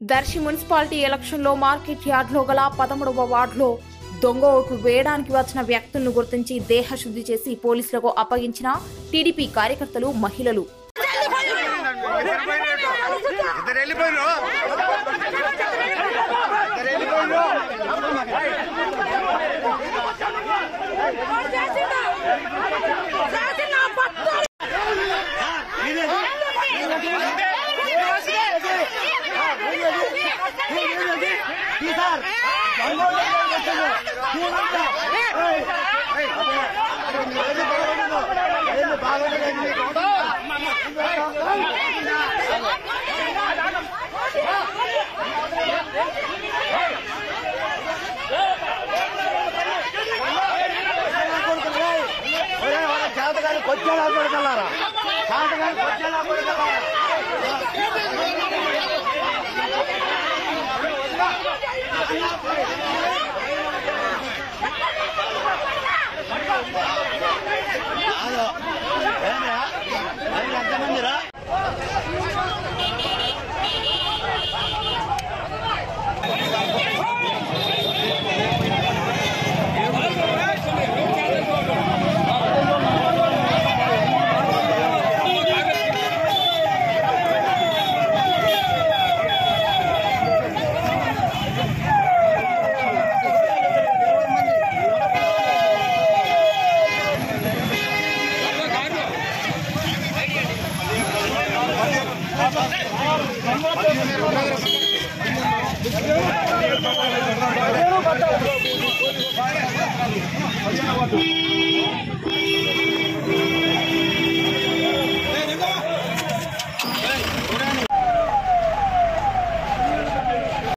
Darsi municipality ఎలక్షన్లో market యార్డ్లో గల పదమూడవ వార్డులో దొంగ ఓట్లు వేయడానికి వచ్చిన వ్యక్తులను గుర్తించి దేహశుద్ధి చేసి పోలీసులకు అప్పగించిన టీడీపీ కార్యకర్తలు మహిళలు ఇద్దరు వెళ్ళిపోయిన ఇద్దరు వెళ్ళిపోయిన చేతగాని కొచ్చేలా కొడకల్లారా చేతగాని కొచ్చేలా కొడకల్లారా ఎంతమందిరా Thank